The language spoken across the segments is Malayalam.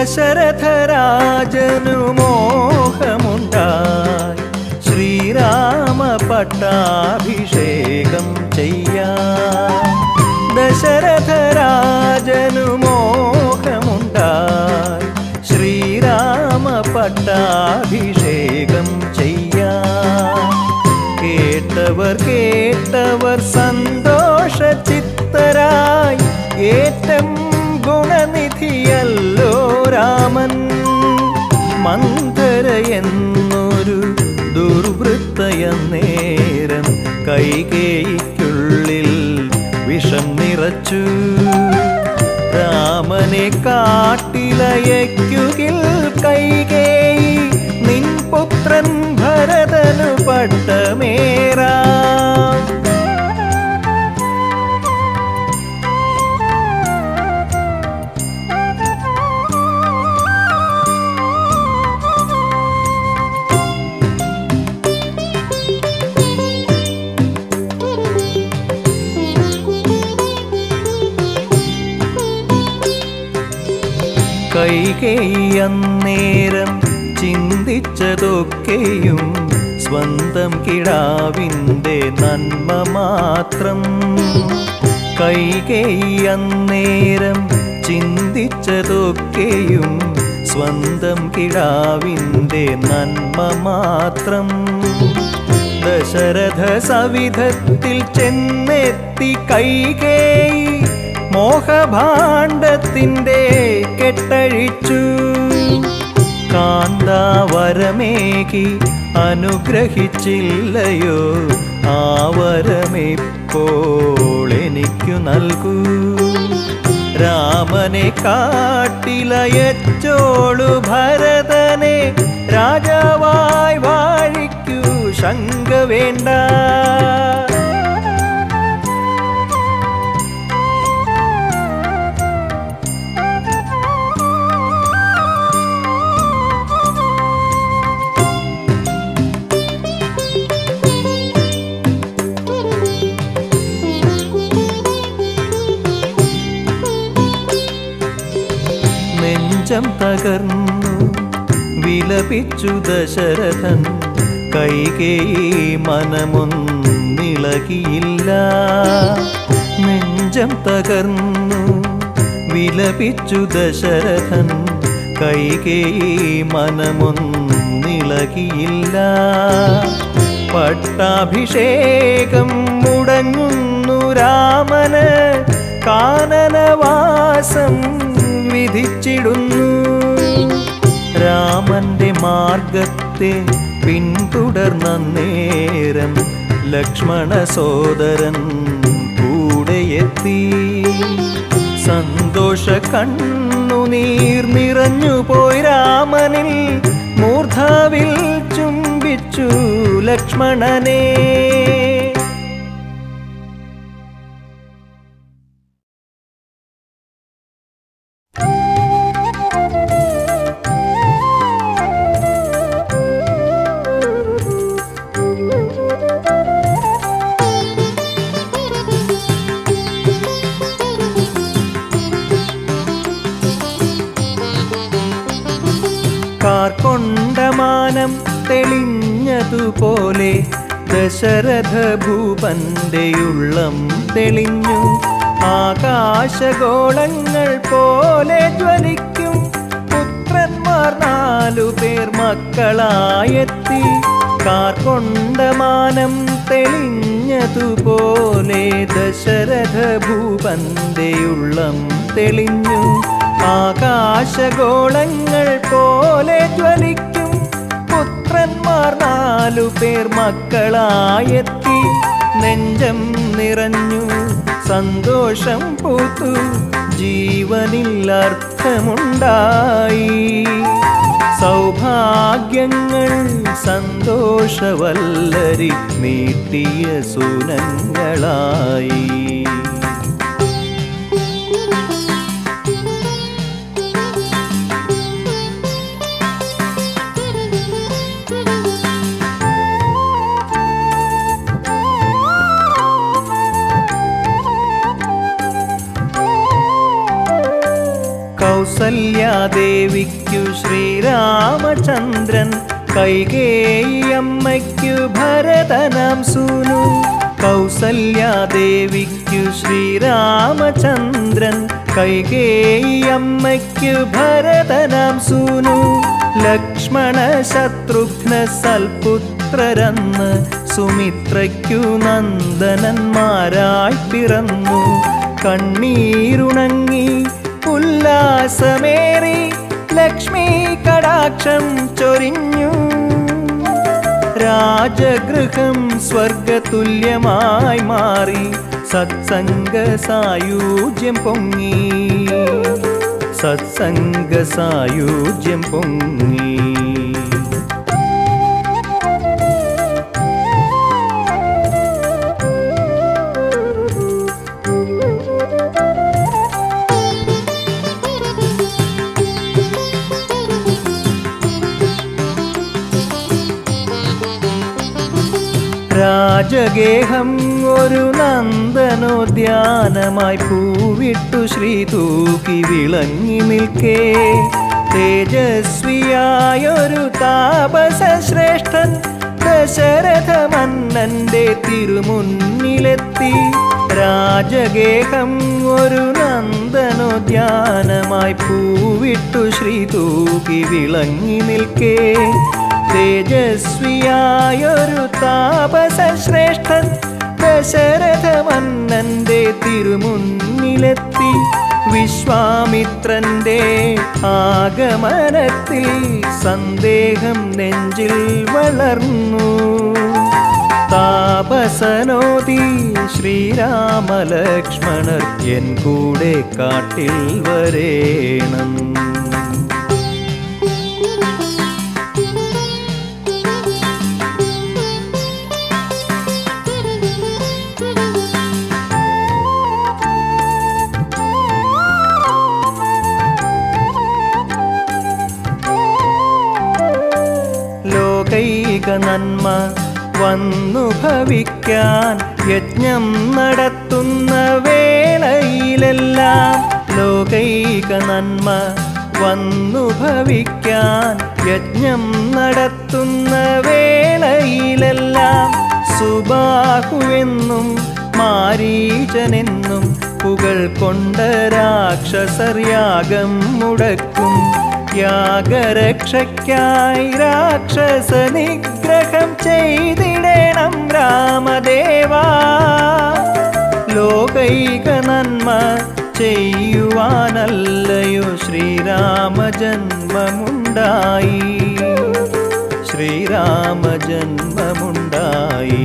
ദശരഥരാജനു മോഹമുണ്ടായി ശ്രീരാമ പട്ടാഭിഷേകം ചെയ്യാൻ ദശരഥരാജനു മോഹമുണ്ടായി ശ്രീരാമ പട്ടാഭിഷേകം ചെയ്യാൻ കേട്ടവർ കേട്ടവർ സന്തോഷ ചിത്തരായി ഏറ്റം ഗുണനിധിയല്ലോ രാമൻ മന്ധര എന്നൊരു ദുർവൃത്തയ നേരം കൈകേയിക്കുള്ളിൽ വിഷം നിറച്ചു രാമനെ കാട്ടിലയക്കുകിൽ കൈകേയി നിൻ പുത്രൻ ഭരതനു പട്ടമേറാം കൈകേയന്നേരം ചിന്തിച്ചതൊക്കെയും സ്വന്തം കിടാവിൻ്റെ നന്മ മാത്രം കൈകേയന്നേരം ചിന്തിച്ചതൊക്കെയും സ്വന്തം കിടാവിൻ്റെ നന്മ മാത്രം ദശരഥ സവിധത്തിൽ ചെന്നെത്തി കൈകേയി മോഹഭാണ്ഡത്തിൻ്റെ കെട്ടഴിച്ചു കാന്താവരമേകി അനുഗ്രഹിച്ചില്ലയോ ആ വരമെപ്പോൾ എനിക്കു നൽകൂ രാമനെ കാട്ടിലയച്ചോളു ഭരതനെ രാജാവായി വാഴിക്കൂ ശങ്ക വേണ്ട നെഞ്ചം തകർന്നു വിലപിച്ചു ദശരഥൻ കൈകേയി മനമൊന്നിളകിയില്ല നെഞ്ചം തകർന്നു വിലപിച്ചു ദശരഥൻ കൈകേയി മനമൊന്നിളകിയില്ല പട്ടാഭിഷേകം മുടങ്ങുന്നു രാമന് കാനനവാസം വിധിച്ചിടുന്നു രാമന്റെ മാർഗത്തെ പിന്തുടർന്ന നേരം ലക്ഷ്മണ സോദരൻ കൂടെയെത്തി സന്തോഷ കണ്ണുനീർ നിറഞ്ഞു പോയി രാമനിൽ മൂർധാവിൽ ചുംബിച്ചു ലക്ഷ്മണനെ കാർക്കൊണ്ടമാനം തെളിഞ്ഞതുപോലെ ദശരഥ ഭൂപന്റെ ഉള്ളം തെളിഞ്ഞു ആകാശഗോളങ്ങൾ പോലെ ജ്വലിക്കും പുത്രന്മാർ നാലു പേർ മക്കളായെത്തി കാർക്കൊണ്ടമാനം തെളിഞ്ഞതുപോലെ ദശരഥ ഭൂപന്റെ ഉള്ളം തെളിഞ്ഞു ആകാശഗോളങ്ങൾ പോലെ ജ്വലിക്കും പുത്രന്മാർ നാലു പേർ മക്കളായെത്തി നെഞ്ചം നിറഞ്ഞു സന്തോഷം പൂത്തു ജീവനിൽ അർത്ഥമുണ്ടായി സൗഭാഗ്യങ്ങൾ സന്തോഷവല്ലരി നീട്ടിയ സുനങ്ങളായി കൗസല്യാദേവിക്കു ശ്രീരാമചന്ദ്രൻ കൈകേയമ്മയ്ക്കു ഭരതനാം സൂനു കൗസല്യാദേവിക്കു ശ്രീരാമചന്ദ്രൻ കൈകേയമ്മയ്ക്കു ഭരതനാം സൂനു ലക്ഷ്മണ ശത്രുഘ്ന സൽപുത്രരെന്ന് സുമിത്രയ്ക്കു നന്ദനന്മാരായി പിറന്നു കണ്ണീരുണങ്ങി ഉല്ലാസമേറി ലക്ഷ്മി കടാക്ഷം ചൊരിഞ്ഞു രാജഗൃഹം സ്വർഗതുല്യമായി മാറി സത്സംഗ സായുജ്യം പൊങ്ങി സത്സംഗ സായുജ്യം പൊങ്ങി രാജഗേഹം ഒരു നന്ദനോദ്യാനമായി പൂവിട്ടു ശ്രീ തൂക്കി വിളങ്ങി നിൽക്കേ തേജസ്വിയായൊരു താപസ ശ്രേഷ്ഠൻ ദശരഥ മന്നന്റെ തിരുമുന്നിലെത്തി രാജഗേഹം ഒരു നന്ദനോദ്യാനമായി പൂവിട്ടു ശ്രീ തൂക്കി വിളങ്ങി നിൽക്കേ തേജസ്വിയായൊരു താപസ ശ്രേഷ്ഠൻ ദശരഥ മന്നന്റെ തിരുമുന്നിലെത്തി വിശ്വാമിത്രന്റെ ആഗമനത്തിൽ സന്ദേഹം നെഞ്ചിൽ വളർന്നു താപസനോതി ശ്രീരാമലക്ഷ്മണർ എൻ കൂടെ കാട്ടിൽ വരേണം ലോകൈക നന്മ വന്നു ഭവിക്കാൻ യജ്ഞം നടത്തുന്ന വേളയിലെല്ലാം ലോകൈക നന്മ വന്നു ഭവിക്കാൻ യജ്ഞം നടത്തുന്ന വേളയിലെല്ലാം സുബാഹുവെന്നും മാരീചനെന്നും പുകൾ കൊണ്ട രാക്ഷസർ യാഗം മുടക്കും യാഗരക്ഷയ്ക്കായി രാക്ഷസ നിഗ്രഹം ചെയ്തിടണം രാമദേവാ ലോകൈക നന്മ ചെയ്യുവാനല്ലയോ ശ്രീരാമ ജന്മമുണ്ടായി ശ്രീരാമ ജന്മമുണ്ടായി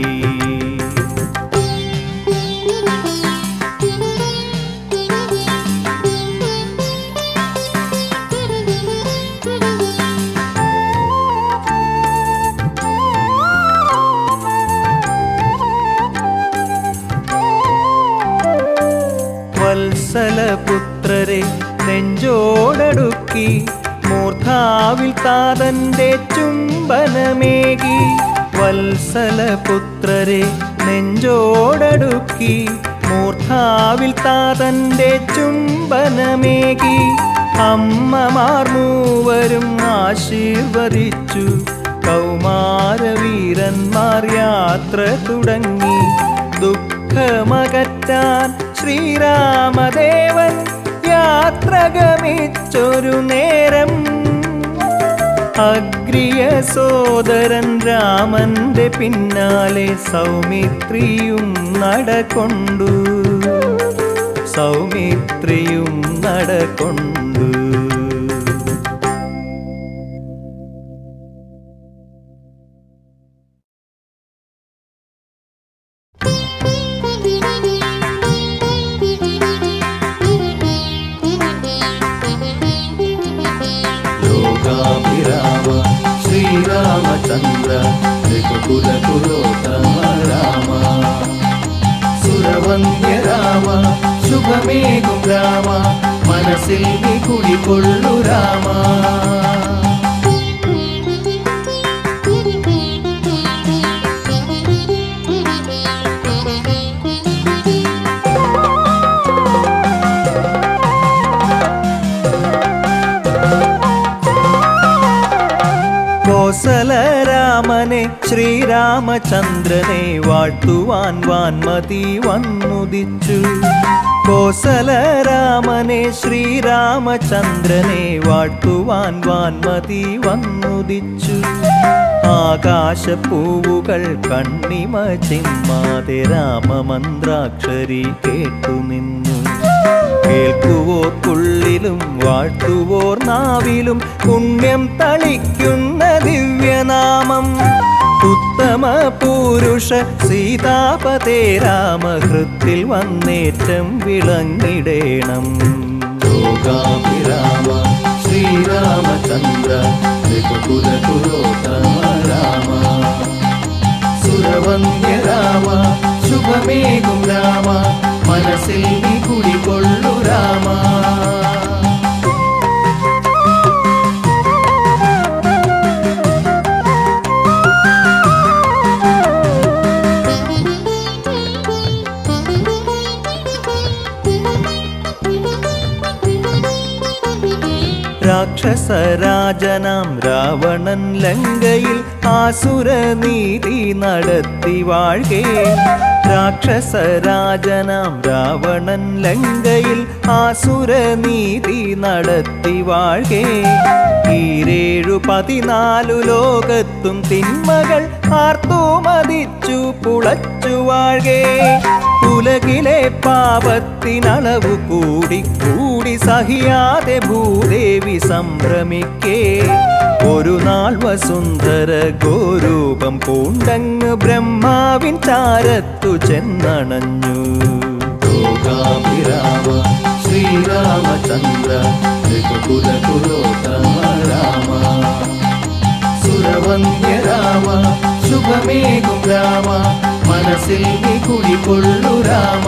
വത്സലപുത്രരെ നെഞ്ചോടടുക്കി മൂർധാവിൽ താതന്റെ ചുംബനമേകി വത്സലപുത്രരെ നെഞ്ചോടടുക്കി മൂർധാവിൽ താതന്റെ ചുംബനമേകി അമ്മമാർ മൂവരും ആശീർവദിച്ചു കൗമാരവീരന്മാർ യാത്ര തുടങ്ങി ദുഃഖമകറ്റാൻ ശ്രീരാമദേവൻ യാത്ര ഗമിച്ചൊരു നേരം അഗ്രിയ സോദരൻ രാമന്റെ പിന്നാലെ സൗമിത്രിയും നടകൊണ്ടു സൗമിത്രിയും നടകൊണ്ടു ലോകാഭിരാമ ശ്രീരാമചന്ദ്ര രഘുകുല പുരോത്തമ രാമ സുരവന്ദ്യ രാമ ശുഭമേകും രാമ മനസ്സിൽ നീ കുടികൊള്ളു രാമ കോസലരാമനെ ശ്രീരാമചന്ദ്രനെ വാഴ്ത്തുവാൻ വാൻമതി വന്നുദിച്ചു കോസലരാമനെ ശ്രീരാമചന്ദ്രനെ വാഴ്ത്തുവാൻ വാൻമതി വന്നുദിച്ചു ആകാശപ്പൂവുകൾ കണ്ണിമ ചിമ്മാതെ രാമമന്ത്രാക്ഷരി കേട്ടുനിന്നു കേൾക്കുവോർക്കുള്ളിലും വാഴ്ത്തുവോർ നാവിലും പുണ്യം തളിക്കുന്ന ദിവ്യനാമം ഉത്തമ പുരുഷ സീതാപതേ രാമഹൃത്തിൽ വന്നേറ്റം വിളങ്ങിടേണം ലോകാഭിരാമ ശ്രീരാമചന്ദ്ര രഘുകുല പുരോത്തമ രാമ സുരവന്ദ്യ രാമ ശുഭമേകും രാമ മനസ്സിൽ നീ കുടികൊള്ളു രാമ രാക്ഷസരാജനാം രാവണൻ ലങ്കയിൽ ആസുരനീതി നടത്തി വാഴ്കേ രാക്ഷസരാജനാം രാവണൻ ലങ്കയിൽ ആസുരനീതി നടത്തി വാഴ്കേ ഈരേഴു പതിനാലു ലോകത്തും തിന്മകൾ ആർത്തു മതിച്ചു പുളച്ചു വാഴ്കേ ഉലകിലെ പാപത്തിനളവു കൂടി കൂടി സഹിയാതെ ഭൂദേവി സംഭ്രമിക്കേ ഒരു നാൾ വസുന്ധര ഗോരൂപം പൂണ്ടങ്ങ് ബ്രഹ്മാവിൻ ചാരത്തു ചെന്നണഞ്ഞു ലോകാഭിരാമ ശ്രീരാമചന്ദ്ര രഘുകുല കുലോത്തമ രാമ സുരവന്ദ്യ രാമ ശുഭമേകും രാമ മനസ്സിൽ നീ കുടികൊള്ളു രാമ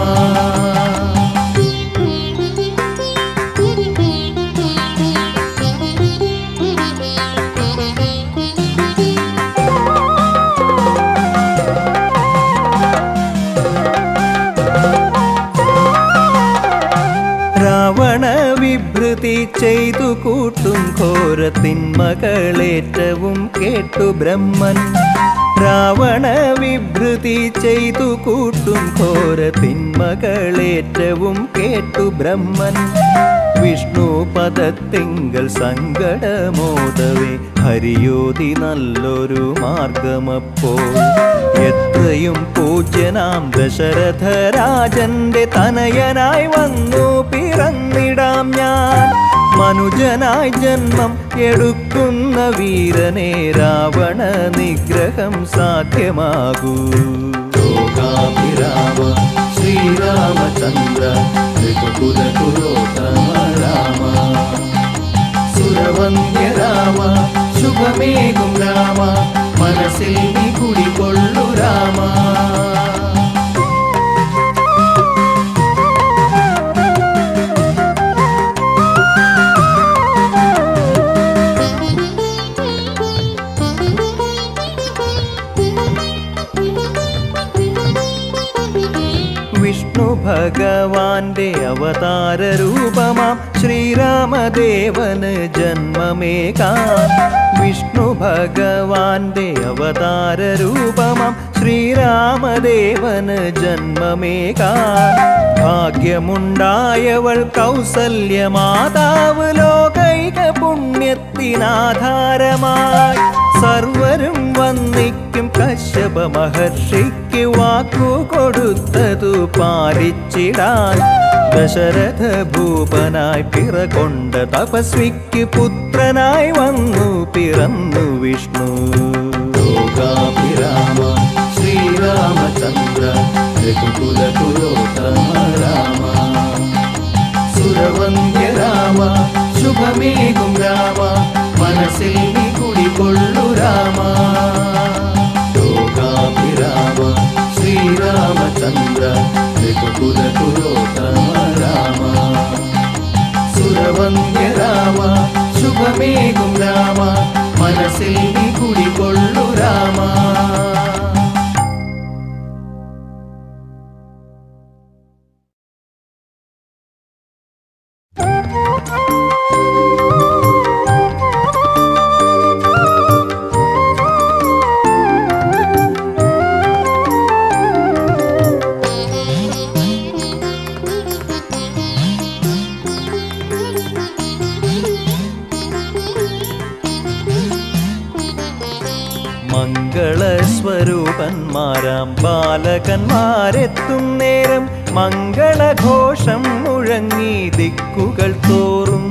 രാവണ വിഭൃതി ചെയ്തു കൂട്ടും ഘോര തിന്മകളേറ്റവും കേട്ടു ബ്രഹ്മൻ രാവണ വിഭൃതി ചെയ്തു കൂട്ടും ഘോര തിന്മകളേറ്റവും കേട്ടു ബ്രഹ്മൻ വിഷ്ണു പദത്തിങ്കൽ സങ്കടമോദവേ ഹരിയോതി നല്ലൊരു മാർഗമപ്പോൾ എത്രയും പൂജ്യനാം ദശരഥരാജന്റെ തനയനായി വന്നു പിറന്നിടാം ഞാൻ മനുജനായി ജന്മം എടുക്കുന്ന വീരനെ രാവണ നിഗ്രഹം സാധ്യമാകൂ ലോകാഭിരാമ ശ്രീരാമചന്ദ്ര രഘുകുല കുലോത്തമ രാമ സുരവന്ദ്യ രാമ ശുഭമേകും രാമ മനസ്സിൽ നീ കുടികൊള്ളു രാമ വിഷ്ണു ഭഗവാന്റെ അവതാര രൂപമാം ശ്രീരാമദേവന് ജന്മമേകാൻ വിഷ്ണു ഭഗവാന്റെ അവതാര രൂപമാം ശ്രീരാമദേവന് ജന്മമേകാൻ ഭാഗ്യമുണ്ടായവൾ കൗസല്യ മാതാവ് ലോകൈക പുണ്യത്തിനാധാരമായി സർവരും വന്നിക്കും കശ്യപ മഹർഷിക്ക് വാക്കു കൊടുത്തതു പാലിച്ചിടാൻ ദശരഥ ഭൂപനായി പിറകൊണ്ട തപസ്വിക്ക് പുത്രനായി വന്നു പിറന്നു വിഷ്ണു ലോകാഭിരാമ ശ്രീരാമചന്ദ്ര രഘുകുല കുലോത്തമ രാമ സുരവന്ദ്യ രാമ ശുഭമേകും രാമ മനസ്സിൽ നീ കുടികൊള്ളു രാമ ലോകാഭിരാമ ശ്രീരാമചന്ദ്ര രഘുകുല കുലോത്തമ രാമ സുരവന്ദ്യ രാമ ശുഭമേകും രാമ മനസ്സിൽ നീ കുടികൊള്ളു രാമ Thank you. മംഗളസ്വരൂപന്മാരാം ബാലകന്മാരെത്തും നേരം മംഗളഘോഷം മുഴങ്ങി ദിക്കുകൾ തോറും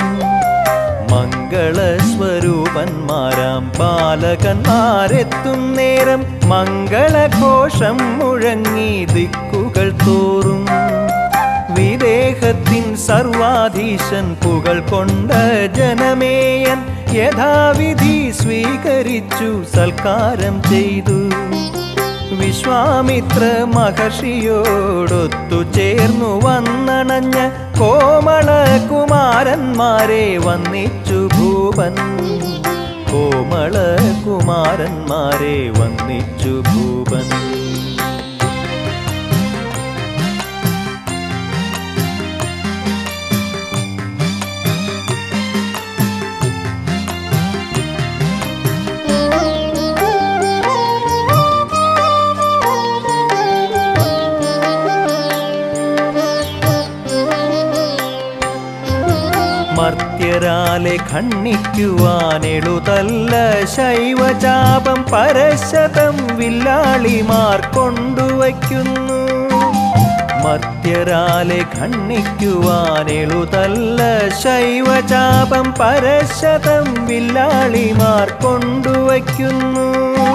മംഗളസ്വരൂപന്മാരാം ബാലകന്മാരെത്തും നേരം മംഗളഘോഷം മുഴങ്ങി ദിക്കുകൾ തോറും വിദേഹത്തിൻ സർവാധീശൻ പുകൾ കൊണ്ട ജനമേയൻ യഥാവിധി സ്വീകരിച്ചു സൽക്കാരം ചെയ്തു വിശ്വാമിത്ര മഹർഷിയോടൊത്തു ചേർന്നു വന്നണഞ്ഞ കോമള കുമാരന്മാരെ വന്നിച്ചു ഭൂപൻ കോമള കുമാരന്മാരെ വന്നിച്ചു ഭൂപൻ മർത്യരാലെ ഖണ്ണിക്കുവാനെളുതല്ല ശൈവചാപം പരശതം വില്ലാളിമാർ കൊണ്ടുവയ്ക്കുന്നു മർത്യരാലെ ഖണ്ണിക്കുവാനെളുതല്ല ശൈവചാപം പരശതം വില്ലാളിമാർ കൊണ്ടുവയ്ക്കുന്നു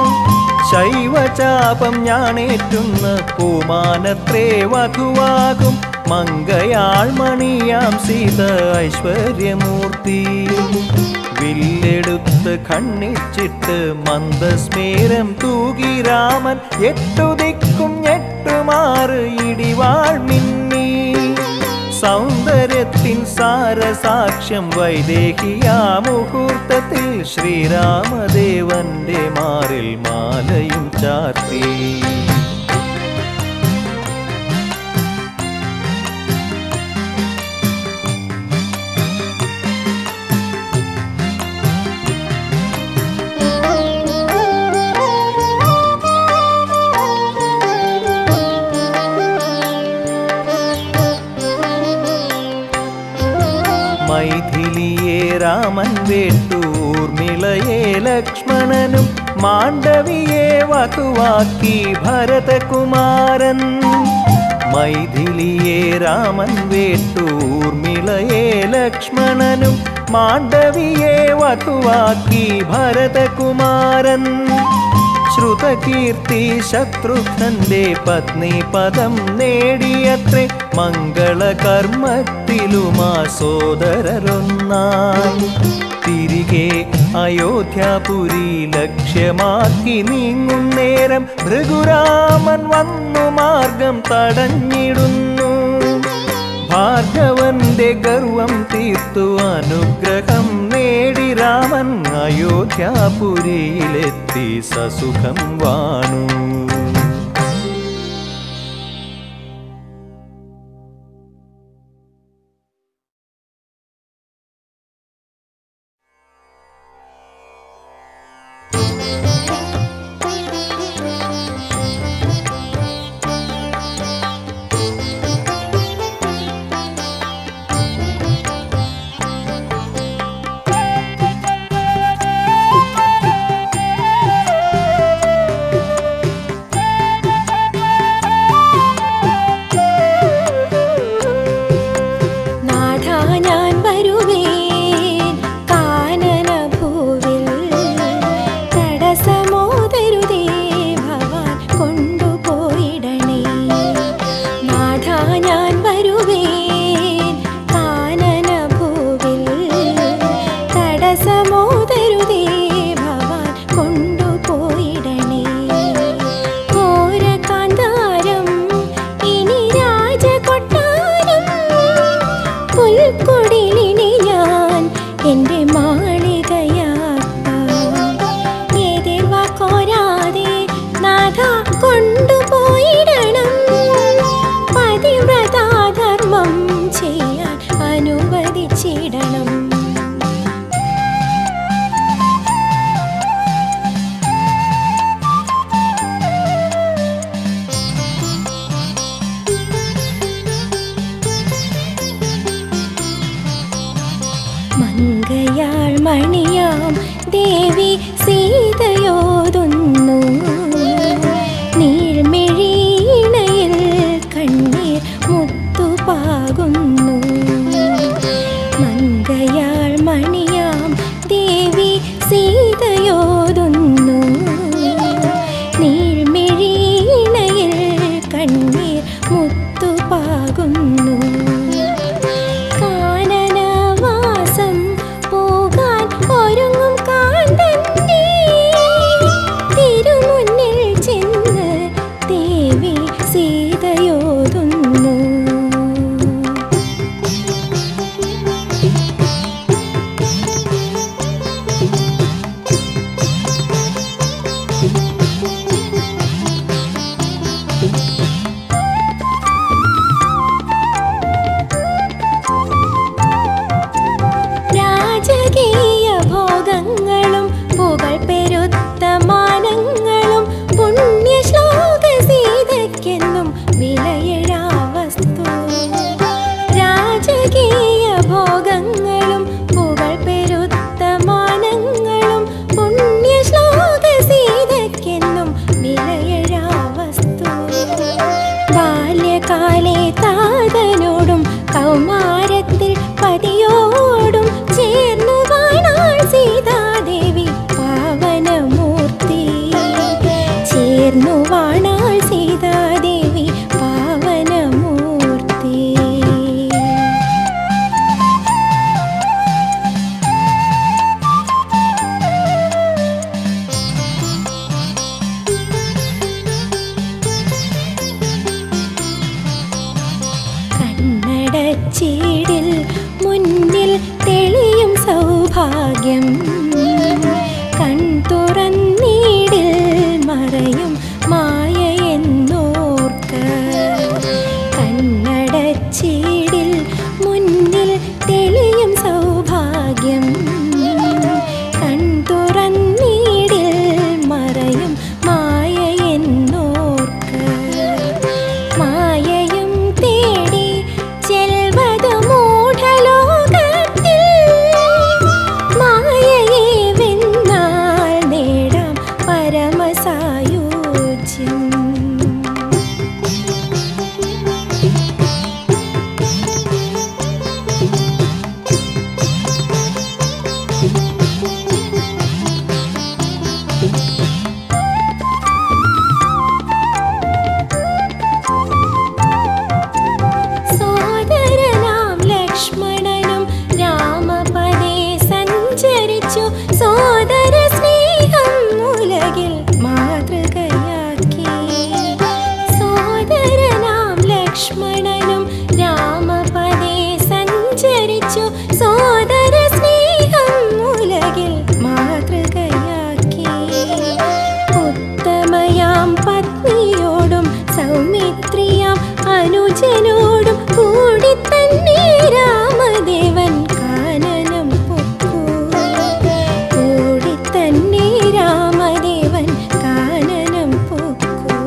ശൈവചാപം ഞാണേറ്റുന്ന പൂമാനത്രേ വധുവാകും മങ്കയാൾ മണിയാം സീത ഐശ്വര്യമൂർത്തി വില്ലെടുത്ത് ഖണ്ണിച്ചിട്ട് മന്ദസ്മേരം തൂകി രാമൻ എട്ടു ദിക്കും ഞെട്ടുമാറ് ഇടിവാൾ മിന്നി സൗന്ദര്യത്തിൻ സാരസാക്ഷ്യം വൈദേഹിയാ മുഹൂർത്തത്തിൽ ശ്രീരാമദേവന്റെ മാറിൽ മാലയും ചാർത്തി മൈഥിലിയെ രാമൻ വേട്ടൂർമിളയെ ലക്ഷ്മണനും മാണ്ഡവിയെ വധുവാക്കി ഭരതകുമാരൻ മൈഥിലിയെ രാമൻ വേട്ടൂർമിളയെ ലക്ഷ്മണനും മാണ്ഡവിയെ വധുവാക്കി ഭരതകുമാരൻ ശ്രുതകീർത്തി ശത്രുഘ്നന്റെ പത്നി പദം നേടിയത്രേ മംഗളകർമ്മത്തിലുമാ സോദരരൊന്നായി തിരികെ അയോധ്യാപുരി ലക്ഷ്യമാക്കി നീങ്ങും നേരം ഭൃഗുരാമൻ വന്നു മാർഗം തടഞ്ഞിടുന്നു ഭാർഗവന്റെ ഗർവം തീർത്തു അനുഗ്രഹം നേടി രാമൻ അയോധ്യാപുരിയിലെത്തി സസുഖം വാണു ചേർന്നു വാണാൾ സീതാദേവി പാവനമൂർത്തി കണ്ണടച്ചീടിൽ മുന്നിൽ തെളിയും സൗഭാഗ്യം കൺ തുറന്നീടിൽ മറയും മായ എന്നോർക്ക കണ്ണടച്ചീടിൽ മുന്നിൽ തെളിയും സൗഭാഗ്യം കൺ തുറന്നീടിൽ മറയും മായ എന്നോർക്ക മായയും തേടി ചെൽവതു മൂഢലോകത്തിൽ മായയെ വെന്നാൽ നേടാം പരമസായുജ്യം സോദരനാം ലക്ഷ്മണനും രാമപദേ സഞ്ചരിച്ചു സോദര സ്നേഹം ഉലകിൽ മാതൃകയാക്കി സോദരനാം ലക്ഷ്മണനും രാമപദേ സഞ്ചരിച്ചു സോദര സ്നേഹം ഉലകിൽ മാതൃകയാക്കി ഉത്തമയാം പത്നിയോടും സൗമിത്രിയാം അനുജനോടും കൂടി തന്നെ രാമദേവൻ കാനനം പൊക്കൂ കൂടി തന്നെ രാമദേവൻ കാനനം പൊക്കൂ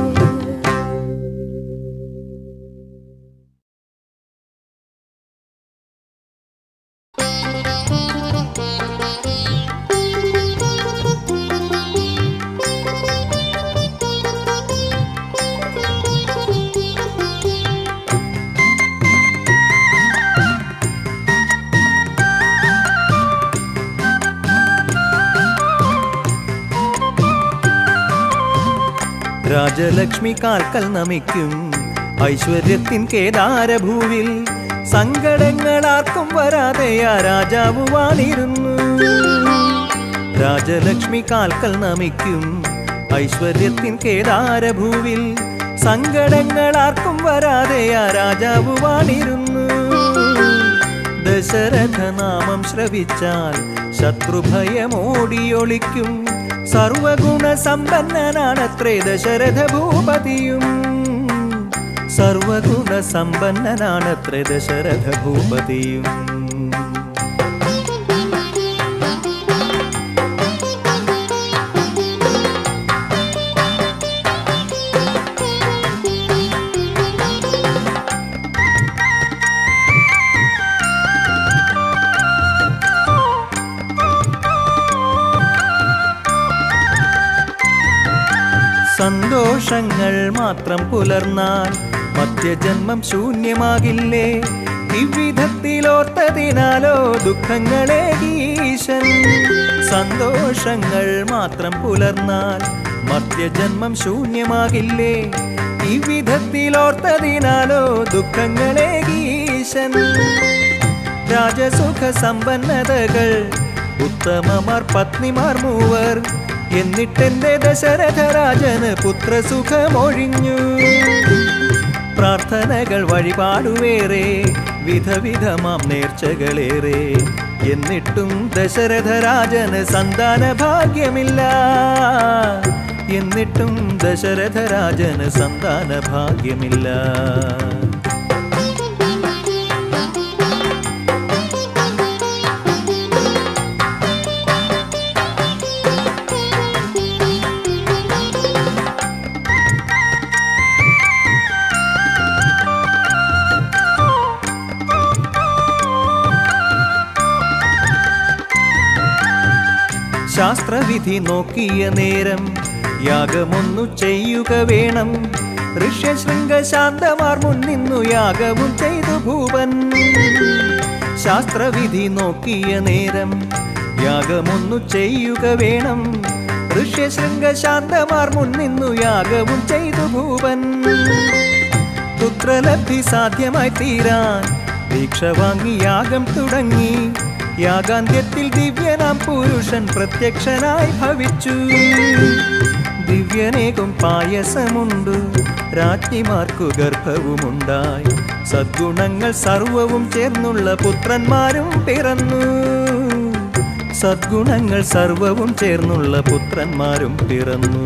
രാജലക്ഷ്മി കാൽക്കൽ നമിക്കും ഐശ്വര്യത്തിൻ കേദാരഭൂവിൽ സങ്കടങ്ങൾ ആർക്കും വരാതെ ആ രാജാവ് വാണിരുന്നു രാജലക്ഷ്മി കാൽക്കൽ നമിക്കും ഐശ്വര്യത്തിൻ കേദാരഭൂവിൽ സങ്കടങ്ങൾ ആർക്കും വരാതെ ആ രാജാവ് വാണിരുന്നു ദശരഥ നാമം ശ്രവിച്ചാൽ ശത്രുഭയമോടിയൊളിക്കും സർവഗുണ സമ്പന്നനാണത്രേ ദശരഥ ഭൂപതിയും സർവഗുണ സമ്പന്നനാണത്രേ ദശരഥ ഭൂപതിയും സന്തോഷങ്ങൾ മാത്രം പുലർന്നാൽ മധ്യജന്മം ശൂന്യമാകില്ലേ ഇவ்விധത്തിലോർത്തതിനാലോ ദുഃഖങ്ങളെ ഈശൻ സന്തോഷങ്ങൾ മാത്രം പുലർന്നാൽ മധ്യജന്മം ശൂന്യമാകില്ലേ ഇவ்விധത്തിലോർത്തതിനാലോ ദുഃഖങ്ങളെ ഈശൻ രാജസുഖ സമ്പന്നതകൾ ഉത്തമമാർ പത്നിമാർ മൂവർ എന്നിട്ടെന്റെ ദശരഥ രാജന് പുത്രസുഖമൊഴിഞ്ഞു പ്രാർത്ഥനകൾ വഴിപാടുവേറെ വിധവിധമാം നേർച്ചകളേറെ എന്നിട്ടും ദശരഥ രാജന് സന്താന ഭാഗ്യമില്ല എന്നിട്ടും ദശരഥ രാജന് സന്താന ഭാഗ്യമില്ല ശാസ്ത്രവിധി നോക്കിയ നേരം യാഗമൊന്നു ചെയ്യുക വേണം ഋഷ്യശൃംഗ ശാന്തമാർ മുന്നിന്നു യാഗവും ചെയ്തു ഭൂപൻ ശാസ്ത്രവിധി നോക്കിയ നേരം യാഗമൊന്നു ചെയ്യുക വേണം ഋഷ്യശൃംഗശാന്തമാർ മുൻനിന്നു യാഗവും ചെയ്തു ഭൂപൻ പുത്രലബ്ധി സാധ്യമായി തീരാൻ ദീക്ഷ വാങ്ങി യാഗം തുടങ്ങി യാഗാന്ത്യത്തിൽ ദിവ്യനാം പുരുഷൻ പ്രത്യക്ഷനായി ഭവിച്ചു ദിവ്യനേകും പായസമുണ്ട് രാജ്ഞിമാർക്കു ഗർഭവുമുണ്ടായി സദ്ഗുണങ്ങൾ സർവവും ചേർന്നുള്ള പുത്രന്മാരും പിറന്നു സദ്ഗുണങ്ങൾ സർവവും ചേർന്നുള്ള പുത്രന്മാരും പിറന്നു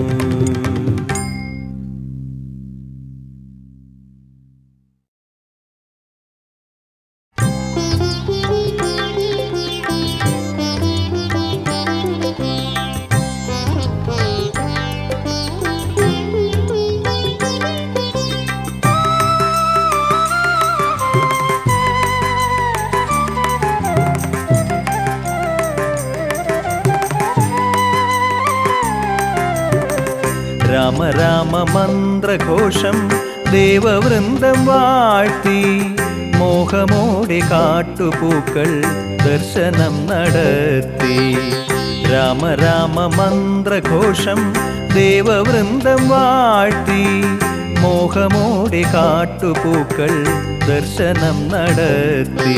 രാമ രാമ മന്ത്രഘോഷം ദേവവൃന്ദം വാഴ്ത്തി മോഹമോടെ കാട്ടുപൂക്കൾ ദർശനം നടത്തി രാമ രാമ മന്ത്രഘോഷം ദേവവൃന്ദം വാഴ്ത്തി മോഹമോടെ കാട്ടുപൂക്കൾ ദർശനം നടത്തി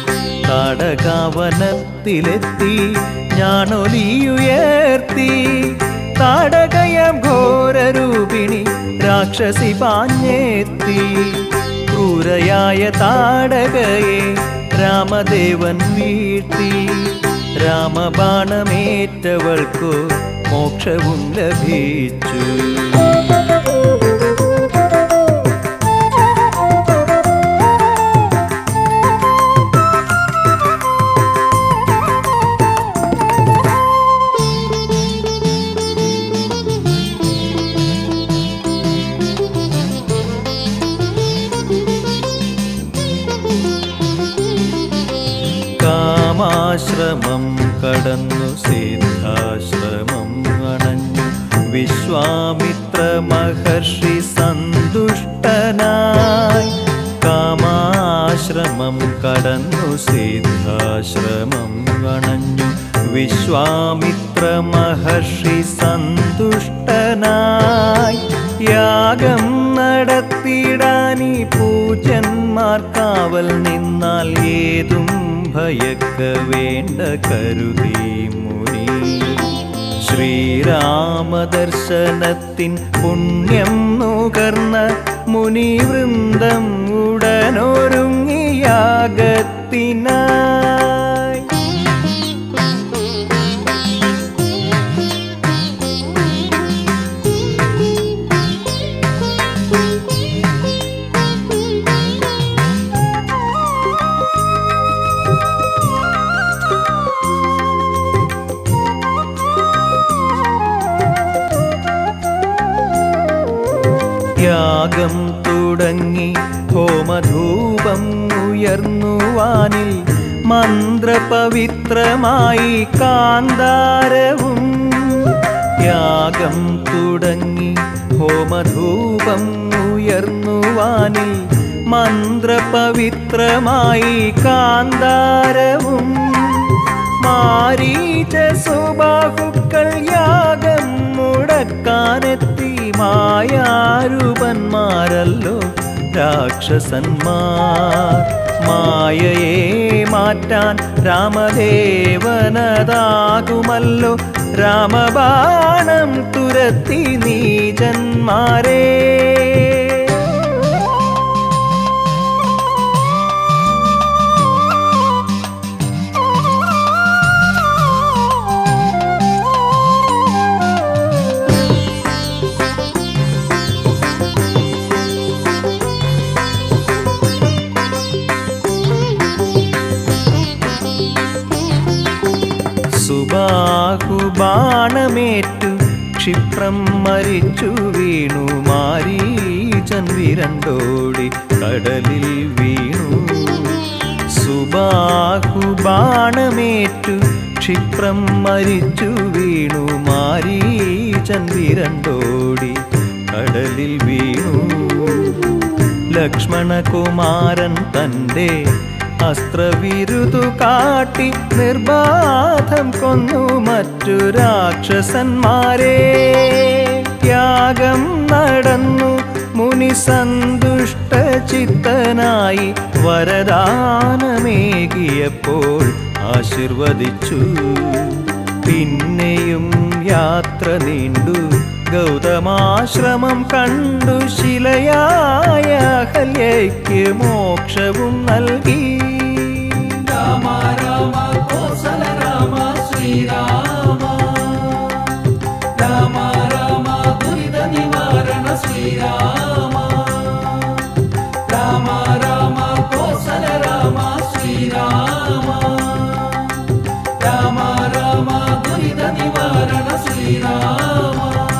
താടകാവനത്തിലെത്തി ഞാനൊലിയുയർത്തി താടകയം ഘോരരൂപിണി രാക്ഷസി പാഞ്ഞെത്തി ക്രൂരയായ താടകയെ രാമദേവൻ വീഴ്ത്തി രാമബാണമേറ്റവൾക്കു മോക്ഷവും ലഭിച്ചു കാമാശ്രമം കടന്നു സിദ്ധാശ്രമം അണഞ്ഞു വിശ്വാമിത്ര മഹർഷി സന്തുഷ്ടനായി കാമാശ്രമം കടന്നു സിദ്ധാശ്രമം അണഞ്ഞു വിശ്വാമിത്ര മഹർഷി സന്തുഷ്ടനായി യാഗം നടത്തിയിടാനി പൂജന്മാർ കാവൽ നിന്നാൽ ഏതും ഭയക്ക വേണ്ട കരുതി മുനി ശ്രീരാമദർശനത്തിൻ പുണ്യം നുകർന്ന മുനിവൃന്ദം ഉടനൊരുങ്ങി യാഗത്തിനായി യാഗം തുടങ്ങി ഹോമധൂപം ഉയർന്നുവാനിൽ മന്ത്രപവിത്രമായി കാന്താരവും യാഗം തുടങ്ങി ഹോമധൂപം ഉയർന്നുവാനിൽ മന്ത്രപവിത്രമായി കാന്താരവും മാരീച സുബാഹുക്കൾ യാഗം മുടക്കാനെത്തി മായാരൂപന്മാരല്ലോ രാക്ഷസന്മാർ മായയെ മാറ്റാൻ രാമദേവനതാകുമല്ലോ രാമബാണം തുരത്തി നീജന്മാരേ സുബാഹുബാണമേറ്റു ക്ഷിപ്രം മരിച്ചു വീണു മാരീചൻ വിരണ്ടോടി കടലിൽ വീണു സുബാഹുബാണമേറ്റു ക്ഷിപ്രം മരിച്ചു വീണു മാരീചൻ വിരണ്ടോടി കടലിൽ വീണു ലക്ഷ്മണകുമാരൻ തൻ്റെ അസ്ത്രവിരുതു കാട്ടി നിർബാധം കൊന്നു മറ്റു രാക്ഷസന്മാരെ യാഗം നടന്നു മുനി സന്തുഷ്ട ചിത്തനായി വരദാനമേകിയപ്പോൾ ആശീർവദിച്ചു പിന്നെയും യാത്ര നീണ്ടു ഗൗതമാശ്രമം കണ്ടു ശിലയായ അഹല്യയ്ക്ക് മോക്ഷവും നൽകി രാമ രാമ കോസല രാമ ശ്രീരാമ രാമ രാമ ദുരിത നിവാരണ ശ്രീരാമ രാമ രാമ കോസല രാമ ശ്രീരാമ രാമ രാമ ദുരിത നിവാരണ ശ്രീരാമ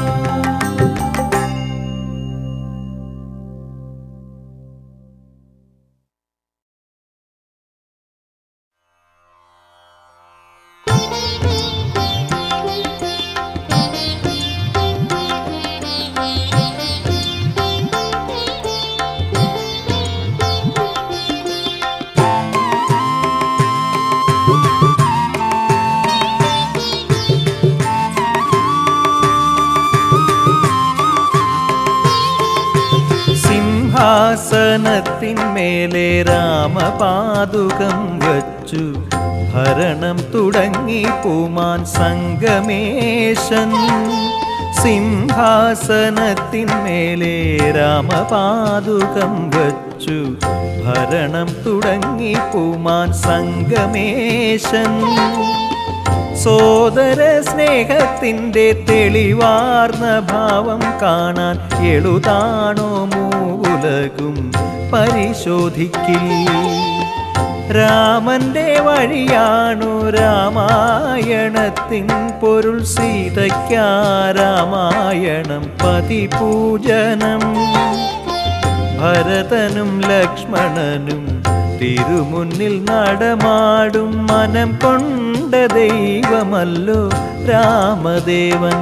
സിംഹാസനത്തിന്മേലെ രാമപാതുകം വച്ചു ഭരണം തുടങ്ങി പൂമാൻ സംഗമേശൻ സിംഹാസനത്തിന്മേലെ രാമപാതുകം വച്ചു ഭരണം തുടങ്ങി പൂമാൻ സംഗമേശൻ സോദര സ്നേഹത്തിൻ്റെ തെളിവാർന്ന ഭാവം കാണാൻ എളുതാണോ മൂലകും പരിശോധിക്കിൽ രാമന്റെ വഴിയാണു രാമായണത്തിൻ പൊരുൾ സീതയ്ക്കാ രാമായണം പതിപൂജനം ഭരതനും ലക്ഷ്മണനും തിരുമുന്നിൽ നടമാടും മനം കൊണ്ട ദൈവമല്ലോ രാമദേവൻ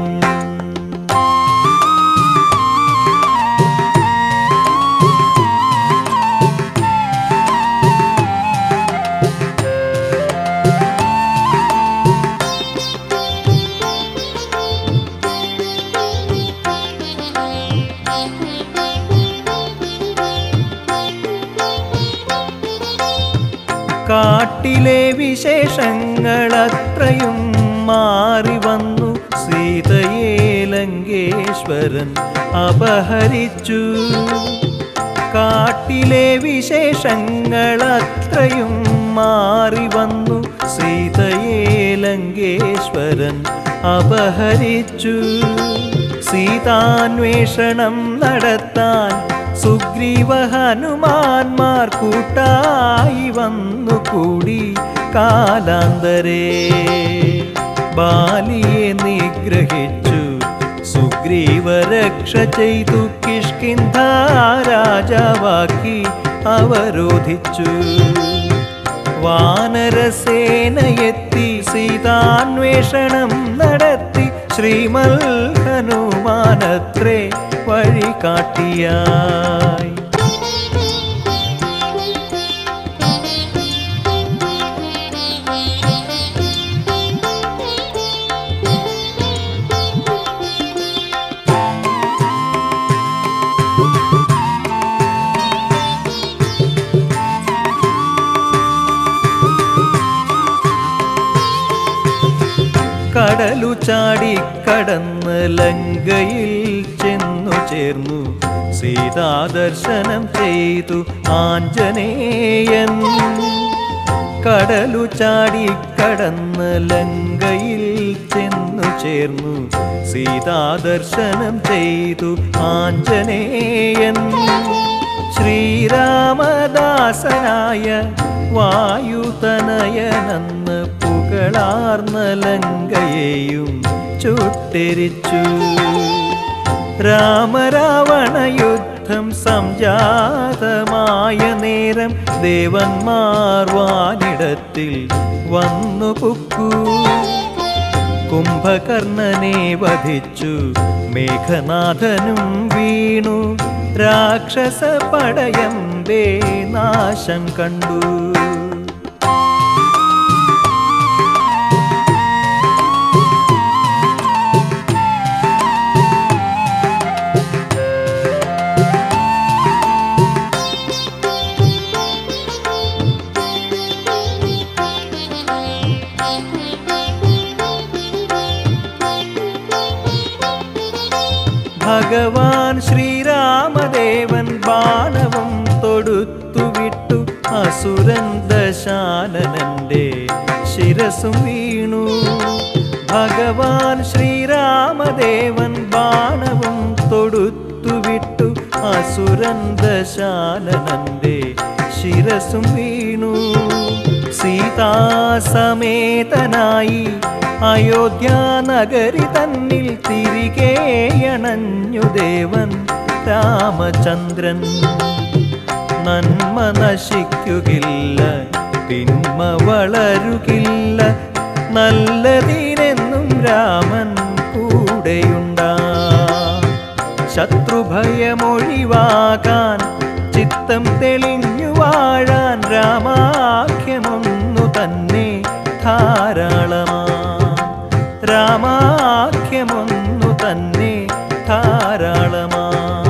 കാട്ടിലെ വിശേഷങ്ങൾ അത്രയും മാറി വന്നു സീതയെ ലങ്കേശ്വരൻ അപഹരിച്ചു കാട്ടിലെ വിശേഷങ്ങൾ അത്രയും മാറി വന്നു സീതയെ ലങ്കേശ്വരൻ അപഹരിച്ചു സീതാന്വേഷണം നടത്താൻ സുഗ്രീവ ഹനുമാന്മാർ കൂട്ടായി വന്നു കൂടി കാലാന്തരേ ബാലിയെ നിഗ്രഹിച്ചു സുഗ്രീവ രക്ഷ ചെയ്തു കിഷ്കിന്ധ രാജാവാക്കി അവരോധിച്ചു വാനരസേനയെത്തി സീതാന്വേഷണം നടത്തി ശ്രീമൽ ഹനുമാനത്രേ വഴി കാട്ടിയായി കടലു ചാടി കടന്ന് ലങ്കയിൽ ചെന്നു ചേർന്നു സീതാദർശനം ചെയ്തു ആഞ്ജനേയൻ കടലു ചാടി കടന്ന് ലങ്കയിൽ ചെന്നു ചേർന്നു സീതാദർശനം ചെയ്തു ആഞ്ജനേയൻ ശ്രീരാമദാസനായ വായുതനയനെന്ന് പുകളാർന്ന ലങ്കയെയും ചുട്ടെരിച്ചു രാമരാവണ യുദ്ധം സംജാതമായ നേരം ദേവന്മാർ വാനിടത്തിൽ വന്നു പുക്കു കുംഭകർണനെ വധിച്ചു മേഘനാഥനും വീണു രാക്ഷസ പടയമ്പേ നാശം കണ്ടു ഭഗവാൻ ശ്രീരാമദേവൻ ബാണവും തൊടുത്തുവിട്ടു അസുരൻ ദശാനനന്റെ ശിരസും വീണു ഭഗവാൻ ശ്രീരാമദേവൻ ബാണവും തൊടുത്തുവിട്ടു അസുരൻ ദശാനനന്റെ ശിരസും വീണു സീതാസമേതനായി അയോധ്യ നഗരി തന്നിൽ തിരികെ അണഞ്ഞു ദേവൻ രാമചന്ദ്രൻ നന്മ നശിക്കുകില്ല തിന്മ വളരുകില്ല നല്ലതിനെന്നും രാമൻ കൂടെയുണ്ടാ ശത്രുഭയമൊഴിവാകാൻ ചിത്തം തെളിഞ്ഞു വാഴാൻ രാമാഖ്യമൊന്നു തന്നെ ധാരാളമാ രാമാഖ്യമൊന്നു തന്നെ ധാരാളമാ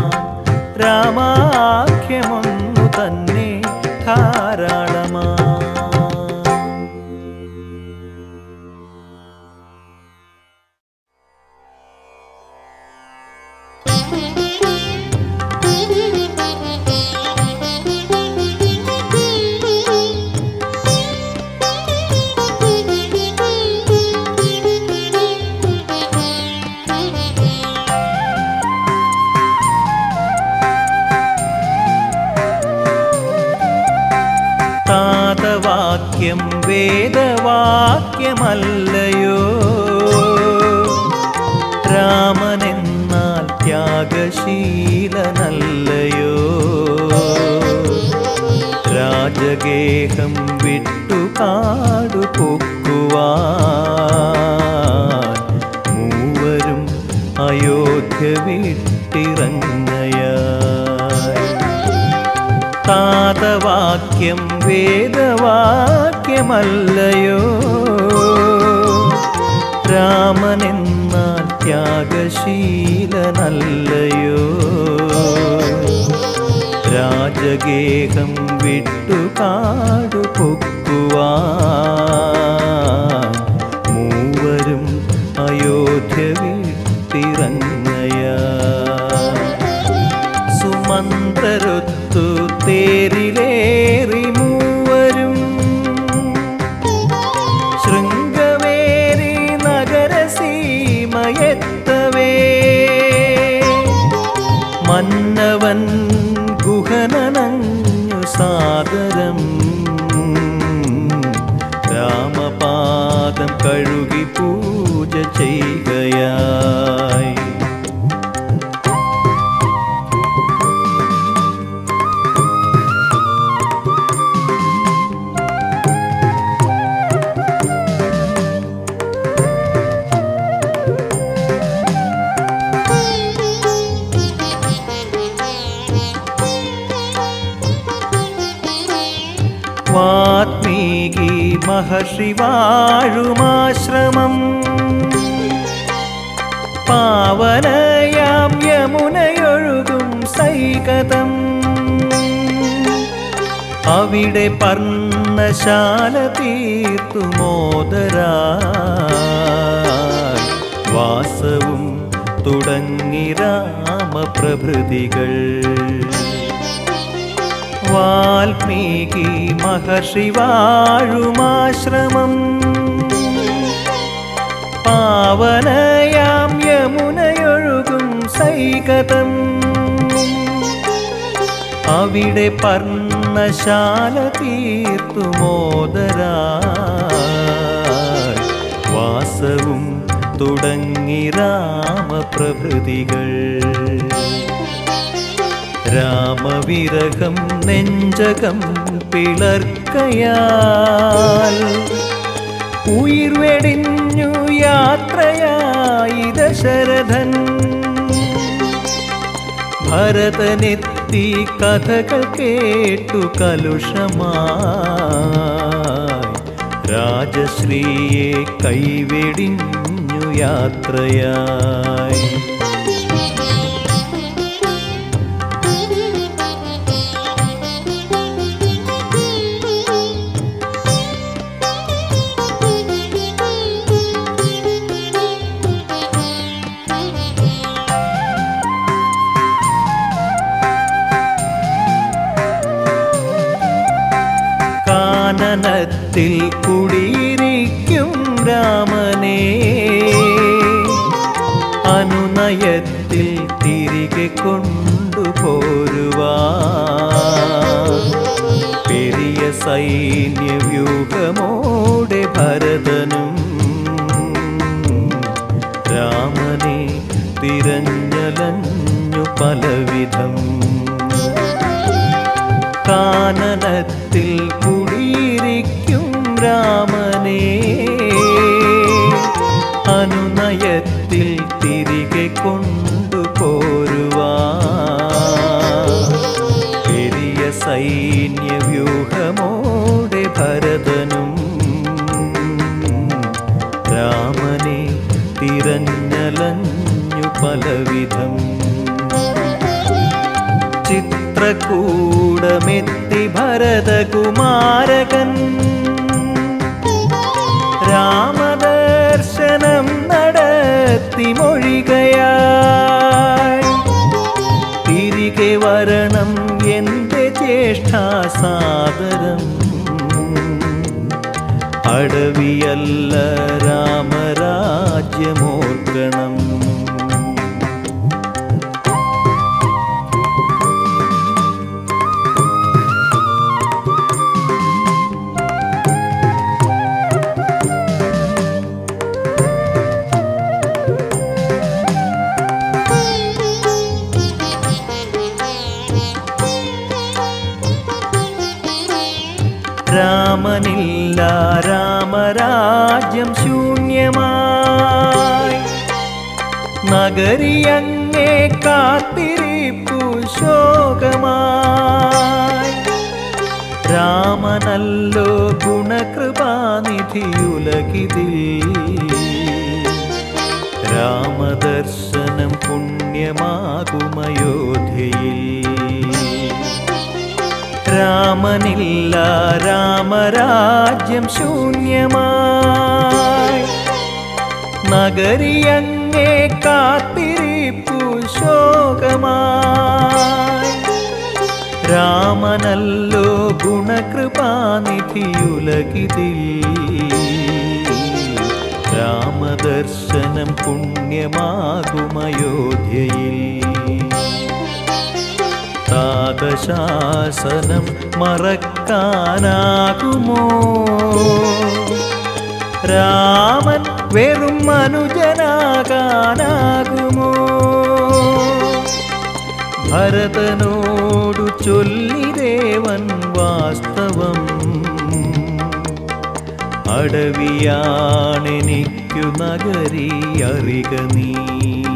രാമാഖ്യമൊന്നു തന്നെ ധാരാളമാ താതവാക്യം വേദവാക്യമല്ലയോ രാമനെന്നാൽ ത്യാഗശീലനല്ലയോ രാജഗേഹം വിട്ടു കാടു പൊക്കുവാൻ മൂവരും അയോധ്യ വിട്ടിറങ്ങയായി താതവാക്യം വേദവാക്യമല്ലയോ രാമനെന്നാൽ ത്യാഗശീലനല്ലയോ രാജഗേഹം വിട്ടു കാടു പൊക്കുവാൻ മൂവരും അയോധ്യ വിട്ടിറങ്ങയാ സുമന്ത്രരൊത്തു തേരിലേറി മൂവരും ശൃംഗവേരി നഗരസീമയെത്തവേ മന്നവൻ ഗുഹനനഞ്ഞു സാദരം രാമപാദം കഴുകി പൂജ ചെയ്യുകയായി വാത്മീകി മഹർഷി വാഴുമാശ്രമം പാവനയാം യമുനയൊഴുകും സൈകതം അവിടെ പർണശാല തീർത്തു മോദരാ വാസവും തുടങ്ങി രാമപ്രഭൃതികൾ വാൽമീകി മഹർഷി വാഴുമാശ്രമം പാവനയാം യമുനയൊഴുകും സൈകതം അവിടെ പർണശാല തീർത്തു മോദരാ വാസവും തുടങ്ങി രാമപ്രഭൃതികൾ രാമവിരഹം നെഞ്ചകം പിളർക്കയാൽ ഉയിർവെടിഞ്ഞു യാത്രയായി ദശരഥൻ ഭരതനെത്തി കഥകൾ കേട്ടു കലുഷമായി രാജശ്രീയെ കൈവെടിഞ്ഞു യാത്രയായി വനത്തിൽ കുടിയിരിക്കും രാമനെ അനുനയത്തിൽ തിരികെ കൊണ്ടുപോരുവാ പെരിയ സൈന്യവ്യൂഹമോടെ ഭരതനും രാമനെ തിരഞ്ഞലഞ്ഞു പലവിധം കാനനത്തിൽ കുടിയിരിക്കും രാമനെ അനുനയത്തിൽ തിരികെ കൊണ്ടുപോരുവാ പെരിയ സൈന്യവ്യൂഹമോടെ ഭരതനും രാമനെ തിരഞ്ഞലഞ്ഞു പലവിധം ചിത്രകൂടമെത്തി ഭരതകുമാരകൻ രാമദർശനം നടത്തി മൊഴികയായി തിരികെ വരണം എന്റെ ജ്യേഷ്ഠാസാദരം അടവിയല്ല രാമരാജ്യമോർക്കണം രാമനില്ല രാമരാജ്യം ശൂന്യമായി നഗരിയങ്ങേ കാത്തിരിപ്പു ശോകമായി രാമനല്ലോ ഗുണകൃപാനിധിയുലകിതിൽ രാമദർശനം പുണ്യമാകുമയോധ്യയിൽ രാമനില്ല രാമരാജ്യം ശൂന്യമായി നഗരിയങ്ങേ കാത്തിരിപ്പു ശോകമായി രാമനല്ലോ ഗുണകൃപാനിധിയുലകിതിൽ രാമദർശനം പുണ്യമാകുമയോധ്യയിൽ താതശാസനം മറക്കാനാകുമോ രാമൻ വെറും മനുജനാകാനാകുമോ ഭരതനോടു ചൊല്ലിദേവൻ വാസ്തവം അടവിയാണെനിക്കു നഗരി അറിക നീ